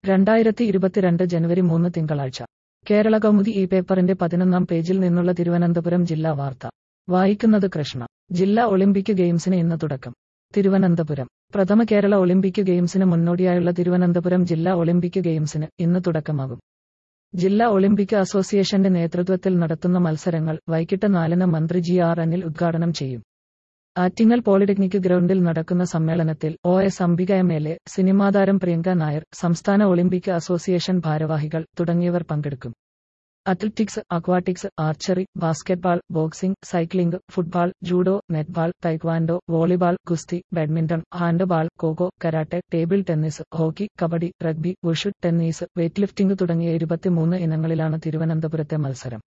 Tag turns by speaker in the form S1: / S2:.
S1: രണ്ടായിരത്തി ഇരുപത്തിരണ്ട് ജനുവരി മൂന്ന് തിങ്കളാഴ്ച കേരള കൗമുദി ഈ പേപ്പറിന്റെ പതിനൊന്നാം പേജിൽ നിന്നുള്ള തിരുവനന്തപുരം ജില്ലാ വാർത്ത വായിക്കുന്നത് കൃഷ്ണ ജില്ലാ ഒളിമ്പിക് ഗെയിംസിന് ഇന്ന് തുടക്കം തിരുവനന്തപുരം പ്രഥമ കേരള ഒളിമ്പിക് ഗെയിംസിന് മുന്നോടിയായുള്ള തിരുവനന്തപുരം ജില്ലാ ഒളിമ്പിക് ഗെയിംസിന് ഇന്ന് തുടക്കമാകും ജില്ലാ ഒളിമ്പിക് അസോസിയേഷന്റെ നേതൃത്വത്തിൽ നടത്തുന്ന മത്സരങ്ങൾ വൈകിട്ട് നാലിന് മന്ത്രി ജി ആർ അനിൽ ഉദ്ഘാടനം ചെയ്യും ആറ്റിങ്ങൽ പോളിടെക്നിക് ഗ്രൗണ്ടിൽ നടക്കുന്ന സമ്മേളനത്തിൽ O S Ambika M L A സിനിമാതാരം പ്രിയങ്ക നായർ സംസ്ഥാന ഒളിമ്പിക് അസോസിയേഷൻ ഭാരവാഹികൾ തുടങ്ങിയവർ പങ്കെടുക്കും athletics aquatics archery basketball boxing cycling football judo netball taekwondo volleyball ഗുസ്തി badminton handball kho kho karate table tennis hockey kabaddi rugby wushu tennis weight lifting തുടങ്ങിയ ഇരുപത്തിമൂന്ന് ഇനങ്ങളിലാണ് തിരുവനന്തപുരത്തെ മത്സരം